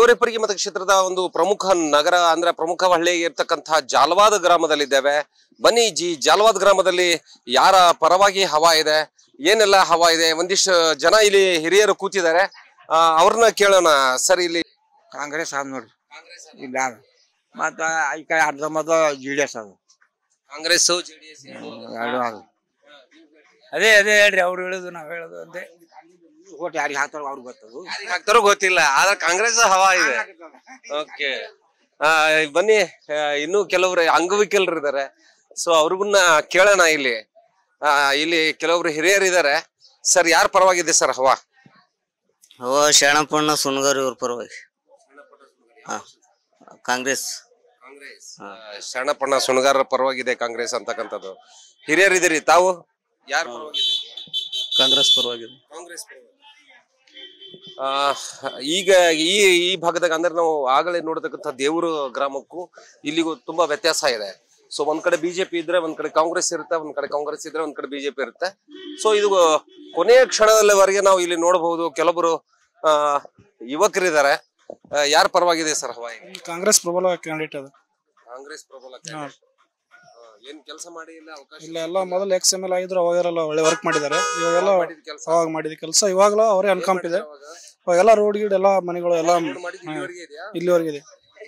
ದೇವರಪುರಿಗೆ ಮತಕ್ಷೇತ್ರದ ಒಂದು ಪ್ರಮುಖ ನಗರ ಅಂದ್ರೆ ಪ್ರಮುಖ ಹಳ್ಳಿ ಇರ್ತಕ್ಕಂತಹ ಜಾಲವಾದ ಗ್ರಾಮದಲ್ಲಿದ್ದೇವೆ ಬನ್ನಿ ಜಿ ಜಾಲವಾದ ಗ್ರಾಮದಲ್ಲಿ ಯಾರ ಪರವಾಗಿ ಹವಾ ಇದೆ ಏನೆಲ್ಲ ಹವಾ ಇದೆ ಒಂದಿಷ್ಟು ಜನ ಇಲ್ಲಿ ಹಿರಿಯರು ಕೂತಿದ್ದಾರೆ ಆ, ಅವ್ರನ್ನ ಕೇಳೋಣ ಸರ್ ಇಲ್ಲಿ ಕಾಂಗ್ರೆಸ್ ಅದ ನೋಡ್ರಿ ಇಲ್ಲ ಮತ್ತ ಈ ಕಡೆ ಅರ್ಧ ಮತ ಜಿ ಡಿ ಎಸ್ ಅದ ಕಾಂಗ್ರೆಸ್ ಜೆಡಿಎಸ್ ಎರಡು ಅದ ಅದೇ ಅದೇ ಹೇಳ್ರಿ ಅವ್ರು ಹೇಳುದು ನಾವ್ ಹೇಳುದು ಅಂತೆ ಓಟ್ ಯಾರಿಗೆ ಹಾಕ್ತಾರ ಅವ್ರಿಗೆ ಗೊತ್ತದು ಯಾರಿಗೆ ಹಾಕ್ತಾರೋ ಗೊತ್ತಿಲ್ಲ ಆದ್ರೆ ಕಾಂಗ್ರೆಸ್ ಹವಾ ಇದೆ ಓಕೆ ಬನ್ನಿ ಆ, ಇನ್ನು ಕೆಲವರು ಅಂಗವಿಕಲರು ಇದಾರೆ ಸೊ ಅವ್ರಿಗನ್ನ ಕೇಳೋಣ ಇಲ್ಲಿ ಆ, ಇಲ್ಲಿ ಕೆಲವರು ಹಿರಿಯರು ಇದಾರೆ ಸರ್ ಯಾರ ಪರವಾಗಿದೆ ಸರ್ ಹವಾ ಅವ ಶರಣಪ್ಪಣ್ಣ ಸುನ್ಗಾರಿ ಅವ್ರ ಪರವಾಗಿ ಹಾ ಕಾಂಗ್ರೆಸ್ ಕಾಂಗ್ರೆಸ್ ಶರಣಪ್ಪಣ್ಣ ಸುಣಗಾರರ ಪರವಾಗಿದೆ ಕಾಂಗ್ರೆಸ್ ಅಂತಕ್ಕಂಥದ್ದು ಹಿರಿಯರಿದ್ದೀರಿ ತಾವು ಯಾರ ಪರವಾಗಿದೆ ಕಾಂಗ್ರೆಸ್ ಪರವಾಗಿದೆ ಕಾಂಗ್ರೆಸ್ ಆ, ಈಗ ಈ ಈ ಭಾಗದಾಗ ಅಂದ್ರೆ ನಾವು ಆಗಲೇ ನೋಡತಕ್ಕಂಥ ದೇವರು ಗ್ರಾಮಕ್ಕೂ ಇಲ್ಲಿಗೂ ತುಂಬಾ ವ್ಯತ್ಯಾಸ ಇದೆ ಸೊ ಒಂದ್ ಕಡೆ ಬಿಜೆಪಿ ಇದ್ರೆ ಒಂದ್ ಕಡೆ ಕಾಂಗ್ರೆಸ್ ಇರುತ್ತೆ ಒಂದ್ ಕಡೆ ಕಾಂಗ್ರೆಸ್ ಇದ್ರೆ ಒಂದ್ ಕಡೆ ಬಿಜೆಪಿ ಇರುತ್ತೆ ಸೊ ಇದು ಕೊನೆಯ ಕ್ಷಣದಲ್ಲಿವರೆಗೆ ನಾವು ಇಲ್ಲಿ ನೋಡಬಹುದು ಕೆಲವೊಬ್ರು ಆ ಯುವಕರಿದ್ದಾರೆ ಯಾರ ಪರವಾಗಿದೆ ಸರ್ ಹವಾ ಈಗ? ಕಾಂಗ್ರೆಸ್ ಪ್ರಬಲ ಕ್ಯಾಂಡಿಡೇಟ್ ಅದು ಕಾಂಗ್ರೆಸ್ ಪ್ರಬಲ ಹಾ. candidate. ಆ, ಏನ್ ಕೆಲಸ ಮಾಡಿ ಇಲ್ಲ ಅವಕಾಶ ಇಲ್ಲ ಎಲ್ಲ ಮೊದಲು ಎಕ್ಸ್ ಎಮ್ ಎಲ್ ಆಗಿದ್ರು ಅವಾಗೆಲ್ಲ ಒಳ್ಳೆ ವರ್ಕ್ ಮಾಡಿದ್ದಾರೆ ಇವಾಗೆಲ್ಲ ಮಾಡಿದ ಕೆಲಸ ಅವಾಗ ಮಾಡಿದ ಕೆಲಸ ಇವಾಗಲ ಅವರೇ ಅನ್ಕಂಪ್ ಇದೆ ಇವಾಗೆಲ್ಲ ರೋಡ್ ಗೀಡ್ ಎಲ್ಲ ಮನೆಗಳು ಎಲ್ಲ ಮಾಡಿದ ಇಲ್ಲಿವರೆಗೆ ಇದೆಯಾ ಇಲ್ಲಿವರೆಗೆ ಇದೆ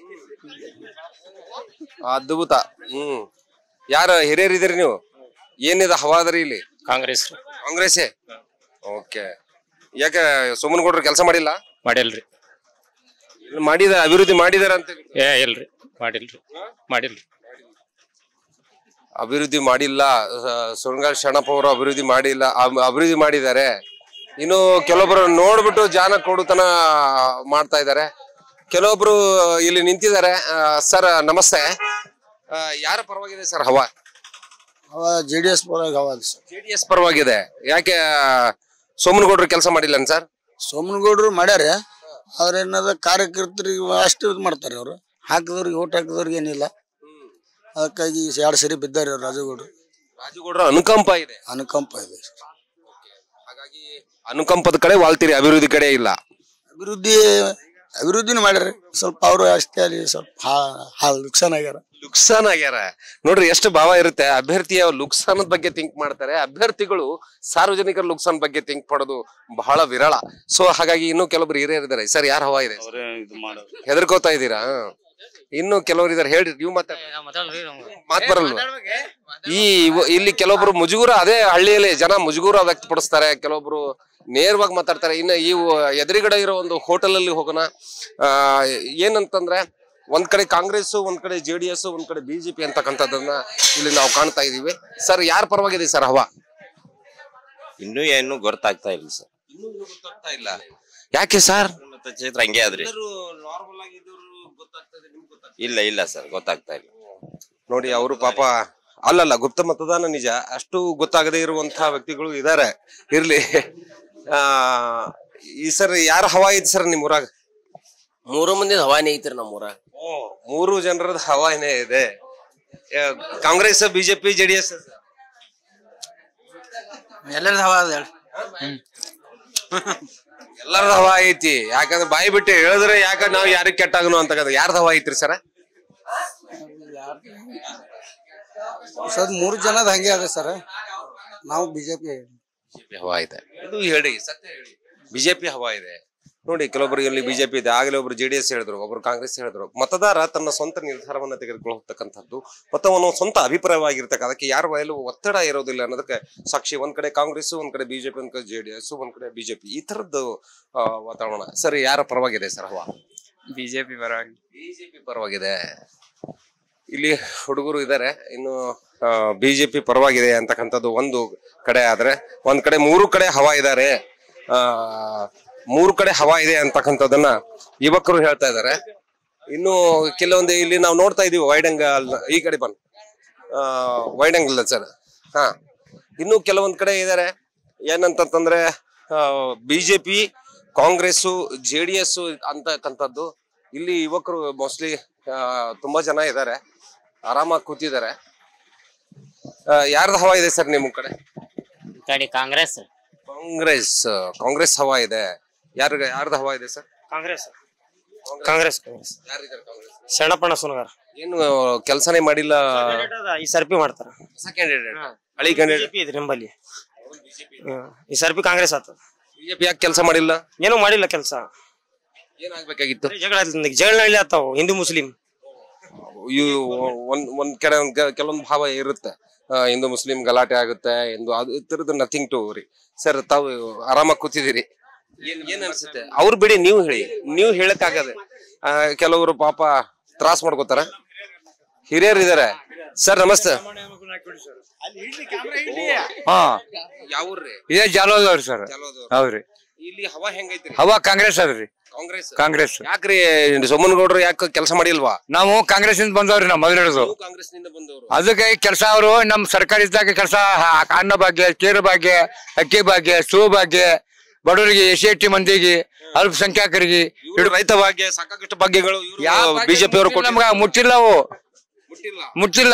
ಅದ್ಭುತ ಹ್ಮ್ ಯಾರ ಹಿರಿಯರಿದ್ದೀರಿ ನೀವು ಏನಿದೆ ಹವಾದರಿ ಇಲ್ಲಿ ಕಾಂಗ್ರೆಸ್ ಕಾಂಗ್ರೆಸ್ಸೇ ಓಕೆ ಯಾಕೆ ಸುಮನ್ಗೌಡ್ರು ಕೆಲಸ ಮಾಡಿಲ್ಲ ಮಾಡಿಲ್ರಿ ಇಲ್ಲ, ಮಾಡಿದ ಅಭಿವೃದ್ಧಿ ಮಾಡಿದಾರ ಅಂತ ಏ ಇಲ್ರಿ ಮಾಡಿಲ್ರಿ ಮಾಡಿಲ್ರಿ ಅಭಿವೃದ್ಧಿ ಮಾಡಿಲ್ಲ ಸುರಂಗಾರ್ ಶರಣಪ್ಪ ಅವರು ಅಭಿವೃದ್ಧಿ ಮಾಡಿಲ್ಲ ಅಬ್- ಅಭಿವೃದ್ಧಿ ಮಾಡಿದ್ದಾರೆ ಇನ್ನು ಕೆಲವೊಬ್ರು ನೋಡ್ಬಿಟ್ಟು ಜಾನ ಕೊಡುತನ ಮಾಡ್ತಾ ಇದ್ದಾರೆ ಕೆಲವೊಬ್ರು ಇಲ್ಲಿ ನಿಂತಿದ್ದಾರೆ ಸರ್ ನಮಸ್ತೆ ಆ, ಯಾರ ಪರವಾಗಿದೆ ಸರ್ ಹವಾ ಅವ ಜೆ ಡಿ ಎಸ್ ಪರವಾಗಿ ಅವ ಸರ್ ಜೆಡಿಎಸ್ ಪರವಾಗಿದೆ ಯಾಕೆ ಸೋಮನಗೌಡರು ಕೆಲಸ ಮಾಡಿಲ್ಲ ಸರ್ ಸೋಮನಗೌಡರು ಮಾಡ್ಯಾರ ಅವ್ರ ಏನದ ಕಾರ್ಯಕರ್ತರಿಗೆ ಅಷ್ಟು ಇದು ಮಾಡ್ತಾರೆ ಅವರು ಹಾಕಿದವ್ರಿಗೆ ಓಟ್ ಹಾಕಿದವ್ರಿಗೆ ಏನಿಲ್ಲ ಅದಕ್ಕಾಗಿ ಎರಡು ಸರಿ ಬಿದ್ದಾರೆ ಅವ್ರು ರಾಜಗೌಡರು ರಾಜಗೌಡರ ಅನುಕಂಪ ಇದೆ ಅನುಕಂಪ ಇದೆ ಹಾಗಾಗಿ ಅನುಕಂಪದ ಕಡೆ ವಾಲ್ತೀರಿ ಅಭಿವೃದ್ಧಿ ಕಡೆ ಇಲ್ಲ ಅಭಿವೃದ್ಧಿ ಅಭಿವೃದ್ಧಿನೂ ಮಾಡ್ಯಾರ ಸ್ವಲ್ಪ ಅವರು ಅಷ್ಟೇ ಅಲ್ಲಿ ಸ್ವಲ್ಪ ಹಾ ಹಾಲ್ ನುಕ್ಸಾನ್ ಆಗ್ಯಾರ ಲುಕ್ಸಾನ್ ಆಗ್ಯಾರ ನೋಡ್ರಿ ಎಷ್ಟು ಭಾವ ಇರುತ್ತೆ ಅಭ್ಯರ್ಥಿಯ ಲುಕ್ಸಾನದ ಬಗ್ಗೆ ಥಿಂಕ್ ಮಾಡ್ತಾರೆ ಅಭ್ಯರ್ಥಿಗಳು ಸಾರ್ವಜನಿಕರ ಲುಕ್ಸಾನ್ ಬಗ್ಗೆ ಥಿಂಕ್ ಮಾಡೋದು ಬಹಳ ವಿರಳ ಸೊ ಹಾಗಾಗಿ ಇನ್ನು ಕೆಲವೊಬ್ರು ಹಿರಿಯರಿದ್ದಾರೆ ಸರ್ ಯಾರ ಹವಾ ಇದೆ ಹೆದರ್ಕೋತಾ ಇದ್ದೀರಾ ಇನ್ನು ಕೆಲವರು ಇದಾರೆ ಹೇಳ್ರಿ ನೀವು ಮತ್ತೆ ಮಾತ್ ಬರಲ್ವಾ ಈ ಇವ- ಇಲ್ಲಿ ಕೆಲವೊಬ್ರು ಮುಜುಗುರ ಅದೇ ಹಳ್ಳಿಯಲ್ಲಿ ಜನ ಮುಜುಗುರ ವ್ಯಕ್ತಪಡಿಸ್ತಾರೆ ಕೆಲವೊಬ್ರು ನೇರವಾಗಿ ಮಾತಾಡ್ತಾರೆ ಇನ್ನು ಈ ಎದುರುಗಡೆ ಇರೋ ಒಂದು ಹೋಟೆಲ್ ಅಲ್ಲಿ ಹೋಗೋಣ ಆ ಏನಂತಂದ್ರೆ ಒಂದ್ ಕಡೆ ಕಾಂಗ್ರೆಸ್ ಒಂದ್ ಕಡೆ ಜೆ ಡಿ ಎಸ್ ಒಂದ್ ಕಡೆ ಬಿಜೆಪಿ ಅಂತಕ್ಕಂಥದ್ದನ್ನ ಇಲ್ಲಿ ನಾವು ಕಾಣ್ತಾ ಇದೀವಿ ಸರ್ ಯಾರ ಪರವಾಗಿದೆ ಸರ್ ಹವಾ ಇನ್ನೂ ಏನು ಗೊತ್ತಾಗ್ತಾ ಇಲ್ಲ ಸರ್ ಇನ್ನೂ ಗೊತ್ತಾಗ್ತಾ ಇಲ್ಲ ಯಾಕೆ ಸರ್ ಮತ್ತೆ ಚೈತ್ರ ಹಂಗೆ ಆದ್ರಿ ಇಲ್ಲ ಇಲ್ಲ ಸರ್ ಗೊತ್ತಾಗ್ತಾ ಇಲ್ಲ ನೋಡಿ ಅವರು ಪಾಪ ಅಲ್ಲಲ್ಲ ಗುಪ್ತ ಮತದಾನ ನಿಜ ಅಷ್ಟು ಗೊತ್ತಾಗದೇ ಇರುವಂತಹ ವ್ಯಕ್ತಿಗಳು ಇದಾರೆ ಇರ್ಲಿ ಆ ಈ ಸರ್ ಯಾರ ಹವಾ ಐತಿ ಸರ್ ನಿಮ್ ಊರಾಗ ಮೂರು ಮಂದಿ ಹವಾನಿ ಐತ್ರಿ ನಮ್ಮೂರ ಮೂರು ಜನರದ ಹವಾನೇ ಇದೆ ಆ, ಕಾಂಗ್ರೆಸ್ ಬಿಜೆಪಿ ಜೆಡಿಎಸ್ ಎಲ್ಲರದ ಹವಾ ಅದ ಎಲ್ಲರದ ಹವಾ ಐತಿ ಯಾಕಂದ್ರೆ ಬಾಯಿ ಬಿಟ್ಟು ಹೇಳಿದ್ರೆ ಯಾಕ ನಾವ್ ಯಾರಿಗ್ ಕೆಟ್ಟಾಗನು ಅಂತ ಯಾರ್ದ ಹವಾ ಐತ್ರಿ ಸರ್ ಸದ್ ಮೂರು ಜನದ ಹಂಗೆ ಅದ ಸರ್ ನಾವು ಬಿಜೆಪಿ ಬಿಜೆಪಿ ಹವಾ ಇದೆ ಇದು ಹೇಳಿ ಸತ್ಯ ಹೇಳಿ ಬಿಜೆಪಿ ಹವಾ ಇದೆ ನೋಡಿ ಕೆಲವೊಬ್ರು ಇಲ್ಲಿ ಬಿಜೆಪಿ ಇದೆ ಆಗಲೇ ಒಬ್ರು ಜೆಡಿಎಸ್ ಹೇಳಿದ್ರು ಒಬ್ರು ಕಾಂಗ್ರೆಸ್ ಹೇಳಿದ್ರು ಮತದಾರ ತನ್ನ ಸ್ವಂತ ನಿರ್ಧಾರವನ್ನ ತೆಗೆದುಕೊಳ್ಳತಕ್ಕಂಥದ್ದು ಮತ್ತು ಅವನ ಸ್ವಂತ ಅಭಿಪ್ರಾಯವಾಗಿರ್ತಕ್ಕ ಅದಕ್ಕೆ ಯಾರ ಮೇಲೂ ಒತ್ತಡ ಇರೋದಿಲ್ಲ ಅನ್ನೋದಕ್ಕೆ ಸಾಕ್ಷಿ ಒಂದ್ ಕಡೆ ಕಾಂಗ್ರೆಸ್ ಒಂದ್ ಕಡೆ ಬಿಜೆಪಿ ಒಂದ್ ಕಡೆ ಜೆಡಿಎಸ್ ಒಂದ್ ಕಡೆ ಬಿಜೆಪಿ ಈ ತರದ್ದು ಆ, ವಾತಾವರಣ ಸರ್ ಯಾರ ಪರವಾಗಿದೆ ಸರ್ ಹವಾ ಬಿಜೆಪಿ ಪರವಾಗಿ ಬಿಜೆಪಿ ಪರವಾಗಿದೆ ಇಲ್ಲಿ ಹುಡುಗರು ಇದ್ದಾರೆ ಇನ್ನು ಬಿಜೆಪಿ ಪರವಾಗಿದೆ ಅಂತಕ್ಕಂಥದ್ದು ಒಂದು ಕಡೆ ಆದ್ರೆ ಒಂದ್ ಕಡೆ ಮೂರು ಕಡೆ ಹವಾ ಇದ್ದಾರೆ ಆ ಮೂರು ಕಡೆ ಹವಾ ಇದೆ ಅಂತಕ್ಕಂಥದ್ದನ್ನ ಯುವಕರು ಹೇಳ್ತಾ ಇದ್ದಾರೆ ಇನ್ನು ಕೆಲವೊಂದು ಇಲ್ಲಿ ನಾವು ನೋಡ್ತಾ ಇದೀವಿ ವೈಡ್ ಆಂಗಲ್ ಈ ಕಡೆ ಬಂದು ಆ ವೈಡ್ ಆಂಗಲ್ ಸರ್ ಹಾ ಇನ್ನು ಕೆಲವೊಂದ್ ಕಡೆ ಇದ್ದಾರೆ ಏನಂತಂತಂದ್ರೆ BJP Congress J D S ಅಂತಕ್ಕಂಥದ್ದು ಇಲ್ಲಿ ಯುವಕರು ಮೋಸ್ಟ್ಲಿ ತುಂಬಾ ಜನ ಇದ್ದಾರೆ ಆರಾಮಾಗಿ ಕೂತಿದ್ದಾರೆ ಯಾರ್ದು ಹವಾ ಇದೆ ಸರ್ ನಿಮ್ಮ ಕಡೆ ಕಡೆ ಕಾಂಗ್ರೆಸ್ ಕಾಂಗ್ರೆಸ್ ಕಾಂಗ್ರೆಸ್ ಹವಾ ಇದೆ ಯಾರ ಯಾರ್ದು ಹವಾ ಇದೆ ಸರ್ ಕಾಂಗ್ರೆಸ್ ಕಾಂಗ್ರೆಸ್ ಕಾಂಗ್ರೆಸ್ ಯಾರಿದ್ದಾರೆ ಕಾಂಗ್ರೆಸ್ ಶರಣಪ್ಪಣ್ಣ ಸುನಗಾರ ಏನು ಕೆಲಸನೇ ಮಾಡಿಲ್ಲ ಈ ಸರ್ಪಿ ಮಾಡ್ತಾರ ಹೊಸ ಕ್ಯಾಂಡಿಡೇಟ್ ಹಳಿ ಕ್ಯಾಂಡಿಡೇಟ್ ಬಿಜೆಪಿ ಇದ್ರಿ ನಿಂಬಲ್ಲಿ ಹ್ಮ್. ಈ ಸರ್ಪಿ ಕಾಂಗ್ರೆಸ್ ಆತ ಬಿಜೆಪಿ ಯಾಕೆ ಕೆಲಸ ಮಾಡಿಲ್ಲ ಏನೂ ಮಾಡಿಲ್ಲ ಕೆಲಸ ಏನಾಗ್ಬೇಕಾಗಿತ್ತು ಜಗಳ ಜಗಳ ನಡೀಲಿ ಆತಾವ ಹಿಂದೂ ಮುಸ್ಲಿಂ ಇವು ಒಂದ್ ಒಂದ್ ಕಡೆ ಒಂದ್ ಕೆ- ಕೆಲವೊಂದ್ ಭಾವ ಇರುತ್ತೆ ಆ, ಹಿಂದೂ ಮುಸ್ಲಿಂ ಗಲಾಟೆ ಆಗುತ್ತೆ ಎಂದು ಅದು ಇತರದ್ದು ನಥಿಂಗ್ ಟು ರೀ ಸರ್ ತಾವು ಆರಾಮಾಗಿ ಕೂತಿದ್ದೀರಿ ಏನ್ ಏನ್ ಅನ್ಸುತ್ತೆ ಅವ್ರು ಬಿಡಿ ನೀವು ಹೇಳಿ ನೀವು ಹೇಳಕ್ಕಾಗದೆ ಆ, ಕೆಲವರು ಪಾಪ ತ್ರಾಸ್ ಮಾಡ್ಕೋತಾರ ಹಿರಿಯರು ಇದಾರೆ ಸರ್ ನಮಸ್ತೆ ಹಾ ಯಾವ ರೀ ಇದೇ ಜಾಲೋದವ್ರಿ ಸರ್ ಹೌದ್ರಿ ಇಲ್ಲಿ ಹವಾ ಹೆಂಗೈತ್ರಿ ಹವಾ ಕಾಂಗ್ರೆಸ್ ಅದ್ರಿ ಕಾಂಗ್ರೆಸ್ ಕಾಂಗ್ರೆಸ್ ಯಾಕ್ರಿ ಸೋಮನಗೌಡ್ರು ಯಾಕೆ ಕೆಲಸ ಮಾಡಿಲ್ವಾ ನಾವು ಕಾಂಗ್ರೆಸ್ ಇಂದ ಬಂದವ್ರಿ ನಾವು ಮೊದಲಿಡೋದು ಕಾಂಗ್ರೆಸ್ ನಿಂದ ಬಂದವರು ಅದಕ್ಕೆ ಕೆಲಸ ಅವರು ನಮ್ ಸರ್ಕಾರ ಇದ್ದಾಗ ಕೆಲಸ ಅನ್ನ ಭಾಗ್ಯ ಕೇರು ಭಾಗ್ಯ ಅಕ್ಕಿ ಭಾಗ್ಯ ಸೂ ಭಾಗ್ಯ ಬಡವರಿಗೆ ಎಸ್ ಸಿ ಟಿ ಮಂದಿಗೆ ಅಲ್ಪಸಂಖ್ಯಾತರಿಗೆ ಇವ್ರು ರೈತ ಭಾಗ್ಯ ಸಾಕಷ್ಟು ಭಾಗ್ಯಗಳು ಬಿಜೆಪಿ ಅವರು ನಮ್ಗ ಮುಟ್ಟಿಲ್ಲ ಅವು ಮುಟ್ಟಿಲ್ಲ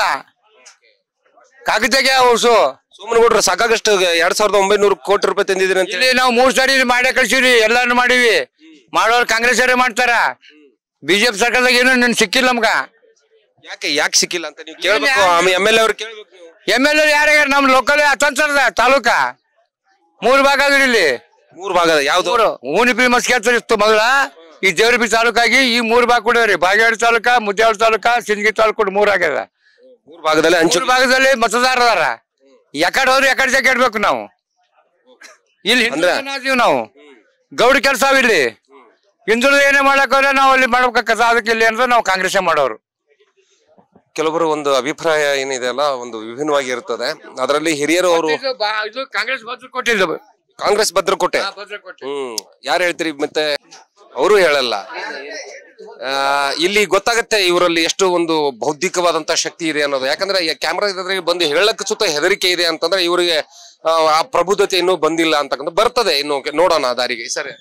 ಕಾಗದಾಗೆ ಅವಸು ಸೋಮನಗೌಡ್ರು ಸಾಕಾಗಷ್ಟು ಎರಡ್ ಸಾವಿರದ ಒಂಬೈನೂರು ಕೋಟಿ ರೂಪಾಯಿ ತಂದಿದ್ದೀರಿ ಅಂತ ಇಲ್ಲಿ ನಾವು ಮೂರ್ ಸಾರಿ ಮಾಡೇ ಕಳ್ಸಿವ್ರಿ ಎಲ್ಲಾನು ಮಾಡಿವಿ ಮಾಡೋರು ಕಾಂಗ್ರೆಸ್ ಮಾಡ್ತಾರ ಬಿಜೆಪಿ ಸರ್ಕಾರದಾಗ ಏನು ನನ್ ಸಿಕ್ಕಿಲ್ಲ ನಮ್ಗ ಯಾಕೆ ಯಾಕೆ ಸಿಕ್ಕಿಲ್ಲ ಅಂತ ನೀವು ಕೇಳ್ಬೇಕು ಆಮೇಲೆ ಎಮ್ ಎಲ್ ಎ ಅವ್ರು ಕೇಳ್ಬೇಕು ನೀವು ಎಮ್ ಎಲ್ ಎ ಯಾರ್ಯಾರ ನಮ್ ಲೋಕಲ್ ಅತಂತ್ರದ ತಾಲೂಕ ಮೂರ್ ಭಾಗ ಅದ್ರಿ ಇಲ್ಲಿ ಮೂರ್ ಭಾಗದ ಯಾವ್ದು ಮೂರು ಊನಿಪಿ ಮಸ್ಕೇತ್ರ ಇತ್ತು ಮೊದಲ ಈ ದೇವ್ರಪಿ ತಾಲೂಕಾಗಿ ಈ ಮೂರ್ ಭಾಗ ಕೊಡವ್ರಿ ಬಾಗೇವಾಡಿ ತಾಲೂಕ ಮುದ್ದೇವಾಡ ತಾಲೂಕ ಸಿಂದಗಿ ತಾಲೂಕು ಮೂರ್ ಆಗ್ಯದ ಮೂರ್ ಭಾಗದಲ್ಲಿ ಹಂಚು ಮೂರ್ ಭಾಗದಲ್ಲಿ ಮತದಾರ ಅದಾರ ಯಾಕಡೆ ಹೋದ್ರೆ ಯಾಕಡೆ ಜಾಗ ಇಡ್ಬೇಕು ನಾವು ಇಲ್ಲಿ ಹಿಂದುಳಿದ ಅಂದ್ರೆ- ಜನ ಅದೀವಿ ನಾವು ಗೌಡ ಕೆಲಸ ಇಲ್ಲಿ ಹಿಂದುಳಿದ ಏನೇ ಮಾಡಕ್ ಹೋದ್ರೆ ನಾವು ಅಲ್ಲಿ ಮಾಡ್ಬೇಕಾಗತ್ತ ಅದಕ್ಕೆ ಇಲ್ಲಿ ಅಂದ್ರೆ ನಾವು ಕಾಂಗ್ರೆಸ್ ಮಾಡೋರು ಕೆಲವೊಬ್ಬರು ಒಂದು ಅಭಿಪ್ರಾಯ ಏನಿದೆ ಅಲ್ಲ ಒಂದು ವಿಭಿನ್ನವಾಗಿ ಇರ್ತದೆ ಅದರಲ್ಲಿ ಹಿರಿಯರು ಅವರು ಇದು ಕಾಂಗ್ರೆಸ್ ಭದ್ರ ಕೊಟ್ಟಿದ್ದು ಕಾಂಗ್ರೆಸ್ ಭದ್ರಕೋಟೆ ಹ್ಮ್ ಯಾರು ಹೇಳ್ತೀರಿ ಮತ್ತೆ ಅವರು ಹೇಳಲ್ಲ ಆ, ಇಲ್ಲಿ ಗೊತ್ತಾಗತ್ತೆ ಇವರಲ್ಲಿ ಎಷ್ಟು ಒಂದು ಬೌದ್ಧಿಕವಾದಂತ ಶಕ್ತಿ ಇದೆ ಅನ್ನೋದು ಯಾಕಂದ್ರೆ ಕ್ಯಾಮ್ರಾ ಎದುರಿಗೆ ಬಂದು ಹೇಳಕ್ ಸುತ್ತ ಹೆದರಿಕೆ ಇದೆ ಅಂತಂದ್ರೆ ಇವರಿಗೆ ಆ, ಆ ಪ್ರಬುದ್ಧತೆ ಇನ್ನೂ ಬಂದಿಲ್ಲ ಅಂತಕ್ಕಂಥ ಬರ್ತದೆ ಇನ್ನು ನೋಡೋಣ ಆ ದಾರಿಗೆ ಸರಿ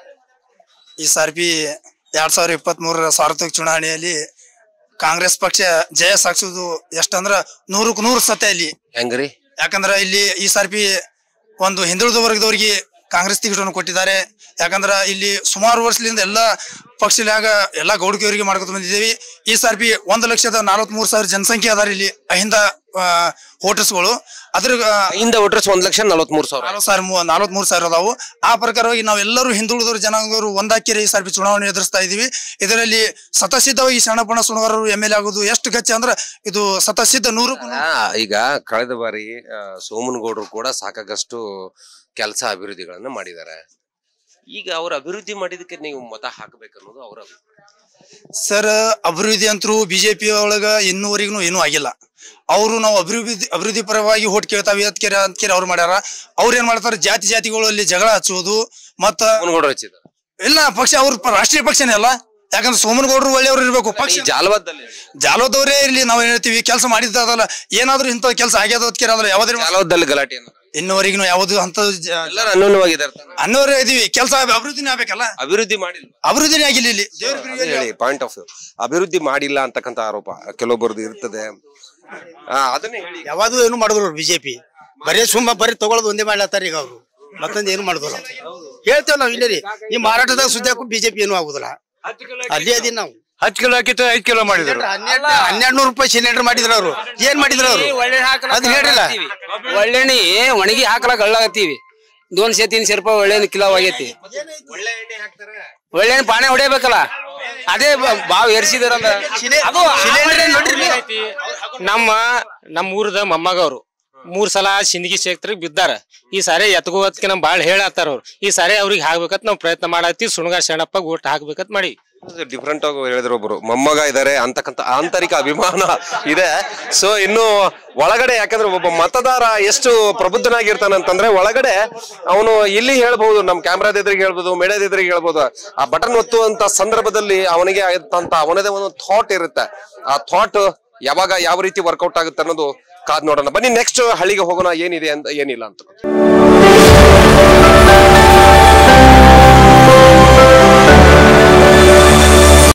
ಈ ಸಾರಿ ಎರಡ್ ಸಾವಿರದ ಇಪ್ಪತ್ತ್ ಮೂರರ ಸಾರ್ವತ್ರಿಕ ಚುನಾವಣೆಯಲ್ಲಿ ಕಾಂಗ್ರೆಸ್ ಪಕ್ಷ ಜಯ ಸಾಧಿಸುವುದು ಎಷ್ಟಂದ್ರ ನೂರಕ್ಕೆ ನೂರು ಸತ್ಯ ಇಲ್ಲಿ ಹೆಂಗ್ರಿ ಯಾಕಂದ್ರ ಇಲ್ಲಿ ಈ ಸಾರಿ ಒಂದು ಹಿಂದುಳಿದ ವರ್ಗದವರಿಗೆ ಕಾಂಗ್ರೆಸ್ ಟಿಕೆಟ್ ಕೊಟ್ಟಿದ್ದಾರೆ ಯಾಕಂದ್ರ ಇಲ್ಲಿ ಸುಮಾರು ವರ್ಷದಿಂದ ಎಲ್ಲ ಪಕ್ಷದಾಗ ಎಲ್ಲ ಗೌಡಿಕೆಯವರಿಗೆ ಮಾಡ್ಕೊತ ಬಂದಿದ್ದೀವಿ ಈ ಸಾರಿ ಒಂದು ಲಕ್ಷದ ನಲವತ್ಮೂರು ಸಾವಿರ ಜನಸಂಖ್ಯೆ ಅದಾರ ಇಲ್ಲಿ ಅಹಿಂದ ವೋಟರ್ಸ್ಗಳು ಅದ್ರ ಆ, ಇಂದ ವೋಟರ್ಸ್ ಒಂದ್ ಲಕ್ಷ ನಲವತ್ಮೂರು ಸಾವಿರ ನಲವತ್ತು ಸಾವಿರ ಮೂ- ನಲವತ್ಮೂರು ಸಾವಿರ ಅದಾವು ಆ ಪ್ರಕಾರವಾಗಿ ನಾವೆಲ್ಲರೂ ಹಿಂದುಳಿದವರು ಜನಾಂಗದವರು ಒಂದಾಕಿರಿ ಈ ಸಾರಿ ಚುನಾವಣೆ ಎದುರಿಸ್ತಾ ಇದೀವಿ ಇದರಲ್ಲಿ ಸತಸಿದ್ಧವಾಗಿ ಶರಣಪ್ಪಣ್ಣ ಸುಣಗಾರರು ಎಮ್ ಎಲ್ ಎ ಆಗುದು ಎಷ್ಟು ಗಚ್ಚ ಅಂದ್ರೆ ಇದು ಸತಸಿದ್ಧ ನೂರು ಆ, ಈಗ ಕಳೆದ ಬಾರಿ ಆ, ಸೋಮನಗೌಡರು ಕೂಡ ಸಾಕಾಗಷ್ಟು ಕೆಲಸ ಅಭಿವೃದ್ಧಿಗಳನ್ನ ಮಾಡಿದ್ದಾರೆ ಈಗ ಅವ್ರ ಅಭಿವೃದ್ಧಿ ಮಾಡಿದಕ್ಕೆ ನೀವು ಮತ ಹಾಕಬೇಕನ್ನೋದು ಅವರ ಸರ್ ಅಭಿವೃದ್ಧಿ ಅಂತರೂ ಬಿಜೆಪಿ ಒಳಗ ಇನ್ನೂವರೆಗೂ ಏನೂ ಆಗಿಲ್ಲ ಅವರು ನಾವು ಅಭಿವೃದ್ಧಿ ಅಭಿವೃದ್ಧಿ ಪರವಾಗಿ ಹೋಟ್ ಕೇಳ್ತಾವೆ ಅದಕ್ಕೆ ಅದಕ್ಕೆ ಅವ್ರು ಮಾಡ್ಯಾರ ಅವ್ರು ಏನ್ ಮಾಡ್ತಾರೆ ಜಾತಿ ಜಾತಿಗಳಲ್ಲಿ ಜಗಳ ಹಚ್ಚುವುದು ಮತ್ತ ಸೋಮನಗೌಡರು ಹಚ್ಚಿದ್ದಾರೆ ಇಲ್ಲ ಪಕ್ಷ ಅವ್ರ ಪ- ರಾಷ್ಟ್ರೀಯ ಪಕ್ಷನೇ ಅಲ್ಲ ಯಾಕಂದ್ರೆ ಸೋಮನಗೌಡರು ಒಳ್ಳೆಯವರು ಇರ್ಬೇಕು ಪಕ್ಷ ಈ ಜಾಲವಾದಲ್ಲಿ ಜಾಲೋದವರೇ ಇರ್ಲಿ ನಾವ್ ಏನ್ ಹೇಳ್ತೀವಿ ಕೆಲಸ ಮಾಡಿದ್ದಲ್ಲ ಏನಾದ್ರೂ ಇಂಥ ಕೆಲಸ ಆಗ್ಯದ ಅದಕ್ಕೆ ಅದಲ್ಲ ಯಾವ್ದ್ರ ಜಾಲವಾದಲ್ಲಿ ಗಲಾಟೆ ಅನ್ನೋದು. ಇನ್ನುವರೆಗೂ ಯಾವ್ದು ಅಂತ ಎಲ್ಲರೂ ಅನ್ಯೋನ್ಯವಾಗಿದ್ದಾರೆ ತಾನೆ. ಅನ್ನೋರೇ ಇದೀವಿ ಕೆಲಸ ಅಭಿವೃದ್ಧಿನೇ ಆಗ್ಬೇಕಲ್ಲ ಅಭಿವೃದ್ಧಿ ಮಾಡಿಲ್ಲ ಅಭಿವೃದ್ಧಿನೇ ಆಗಿಲ್ಲ ಇಲ್ಲಿ ದೇವ್ರ ಅದೇ ಪ್ರಿಯ ಹೇಳಿ ಪಾಯಿಂಟ್ ಆಫ್ ವ್ಯೂ ಅಭಿವೃದ್ಧಿ ಮಾಡಿಲ್ಲ ಅಂತಕ್ಕಂಥ ಆರೋಪ ಕೆಲವೊಬ್ಬರದ್ದು ಇರ್ತದೆ ಆ, ಅದನ್ನೇ ಹೇಳಿ ಯಾವಾಗೂ ಏನು ಮಾಡಿದ್ರು ಬಿಜೆಪಿ ಬರೀ ಸುಮ್ಮ ಬರೀ ತಗೊಳ್ಳೋದು ಒಂದೇ ಮಾಡ್ಲತ್ತಾರ ಈಗ ಅವರು ಮತ್ತೊಂದು ಏನು ಮಾಡುದಿಲ್ಲ ಹೇಳ್ತೇವೆ ನಾವು ಇಲ್ಲೇ ರೀ ಈ ಮಾರಾಟದಾಗ ಸುದ್ದಿಯಾಕು ಬಿಜೆಪಿ ಏನು ಆಗುದಿಲ್ಲ ಅಲ್ಲಿ ಅದೀನಿ ನಾವು ಹತ್ತು ಕಿಲೋ ಹಾಕಿತ್ತು ಐದ್ ಕಿಲೋ ಮಾಡಿದ್ರು ಹನ್ನೆರಡು ಹನ್ನೆರಡು ನೂರು ರೂಪಾಯಿ ಸಿಲಿಂಡರ್ ಮಾಡಿದ್ರ ಅವರು ಏನ್ ಮಾಡಿದ್ರ ಅವರು ಅದ್ ಹೇಳ್ರಿಲ್ಲ ಒಳ್ಳೆಣ್ಣಿ ಒಣಗಿ ಹಾಕ್ಲಕ್ ಹಳ್ಳಾಗತ್ತೀವಿ ದೋನ್ಸೆ ತೀನ್ಸೆ ರೂಪಾಯಿ ಒಳ್ಳೆಣ್ಣೆ ಕಿಲೋ ಆಗೈತಿ ಒಳ್ಳೆಣ್ಣೆ ಪಾಣೆ ಹೊಡಿಬೇಕಲ್ಲ ಅದೇ ಬ- ಬಾವ್ ಏರ್ಸಿದಾರಲ್ಲ ಅದು ಸಿಲಿಂಡರ್ ನೋಡ್ರಿ ನೀವು. ನಮ್ಮ ನಮ್ಮ ಊರದ ಮೊಮ್ಮಗ ಅವ್ರು ಮೂರ್ ಸಲ ಸಿಂದಗಿ ಕ್ಷೇತ್ರಕ್ಕೆ ಬಿದ್ದಾರ ಈ ಸಾರಿ ಎತ್ಕೋದಕ್ಕೆ ನಮ್ ಬಾಳ್ ಹೇಳತ್ತಾರ ಅವ್ರು ಈ ಸಾರಿ ಅವ್ರಿಗೆ ಹಾಕ್ಬೇಕಂತ ನಾವು ಪ್ರಯತ್ನ ಮಾಡತ್ತೀವಿ ಸುಣಗಾರ್ ಶರಣಪ್ಪ ಓಟ್ ಹಾಕ್ಬೇಕಂತ ಮಾಡಿ ಡಿಫ್ರೆಂಟ್ ಆಗಿ ಹೇಳಿದ್ರು ಒಬ್ರು ಮೊಮ್ಮಗ ಇದಾರೆ ಅಂತಕ್ಕಂಥ ಆಂತರಿಕ ಅಭಿಮಾನ ಇದೆ ಸೊ ಇನ್ನು ಒಳಗಡೆ ಯಾಕಂದ್ರೆ ಒಬ್ಬ ಮತದಾರ ಎಷ್ಟು ಪ್ರಬುದ್ಧನಾಗಿರ್ತಾನೆ ಅಂತಂದ್ರೆ ಒಳಗಡೆ ಅವನು ಇಲ್ಲಿ ಹೇಳ್ಬಹುದು ನಮ್ ಕ್ಯಾಮ್ರಾದ ಎದುರಿಗೆ ಹೇಳ್ಬೋದು ಮೇಡದ ಎದುರಿಗೆ ಹೇಳ್ಬೋದು ಆ ಬಟನ್ ಒತ್ತುವಂತ ಸಂದರ್ಭದಲ್ಲಿ ಅವನಿಗೆ ಆಯ್ತಂತ ಅವನದೇ ಒಂದು ಥಾಟ್ ಇರುತ್ತೆ ಆ ಥಾಟ್ ಯಾವಾಗ ಯಾವ ರೀತಿ ವರ್ಕೌಟ್ ಆಗುತ್ತೆ ಅನ್ನೋದು ಕಾದ್ ನೋಡೋಣ ಬನ್ನಿ ನೆಕ್ಸ್ಟ್ ಹಳ್ಳಿಗೆ ಹೋಗೋಣ ಏನಿದೆ ಅಂತ ಏನಿಲ್ಲ ಅಂತ